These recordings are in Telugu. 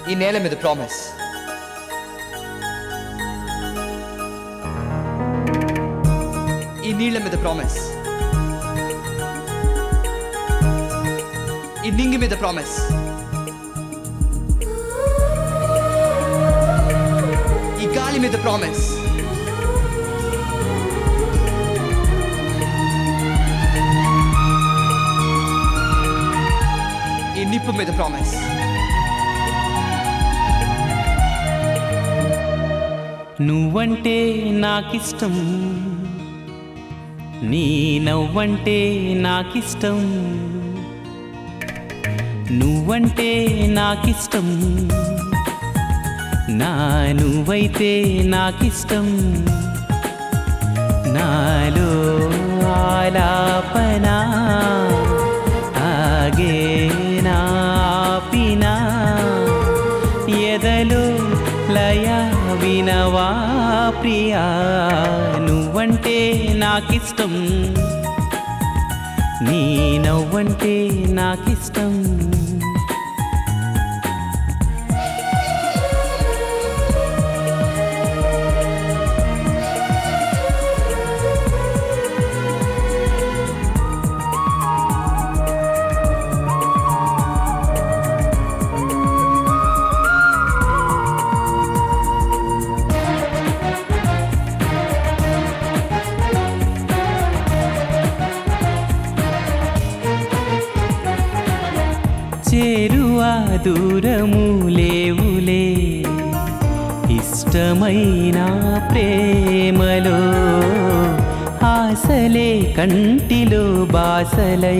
ఈ నేల మీద ప్రామిస్ ఈ నీళ్ల మీద ప్రామిస్ ఈ నింగి మీద ప్రామిస్ ఈ గాలి మీద ప్రామిస్ ఈ నిప్పు మీద ప్రామిస్ నువ్వంటే నాకిష్టం నీ నవ్వంటే నాకిష్టం నువ్వంటే నాకిష్టం నా నువ్వైతే నాకిష్టం నాలో ఆలాపనా ఆగే నాపినా ఎదలో లయ వినవా ప్రియా నువ్వంటే నాకిష్టం నీ నవ్వంటే నాకిష్టం చేరువా దూరము లేవులే ఇష్టమైన ప్రేమలో ఆశలే కంటిలో బాసలై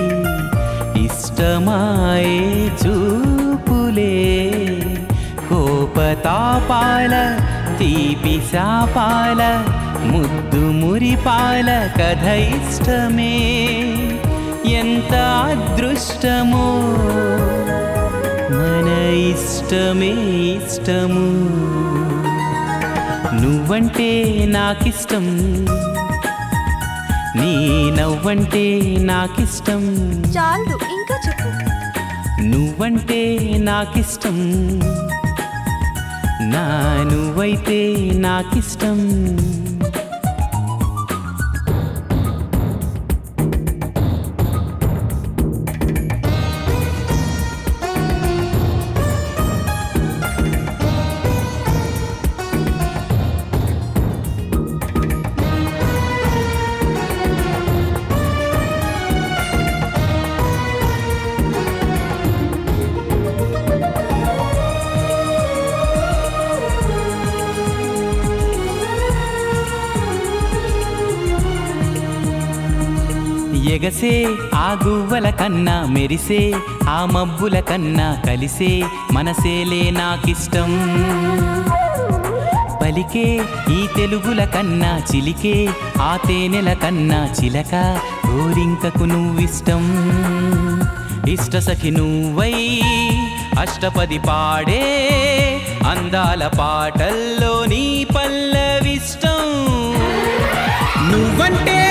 ఇష్టమాయే చూపులే కోపతాపాల తీపి శాపాల ముద్దు మురిపాల కథ ఇష్టమే ఎంత అదృష్టమో మన ఇష్టమే ఇష్టము నువ్వంటే నాకిష్టం నీ నవ్వంటే నాకిష్టం చాలు ఇంకా చెప్పు నువ్వంటే నాకిష్టం నా నువ్వైతే నాకిష్టం ఎగసే ఆ గువ్వల కన్నా మెరిసే ఆ మబ్బుల కన్నా కలిసే మనసేలే నాకిష్టం పలికే ఈ తెలుగుల కన్నా చిలికే ఆ తేనెల కన్నా చిలక గోరింకకు నువ్విష్టం ఇష్ట సఖి నువ్వై అష్టపది పాడే అందాల పాటల్లో నీ పల్లవిష్టం నువ్వంటే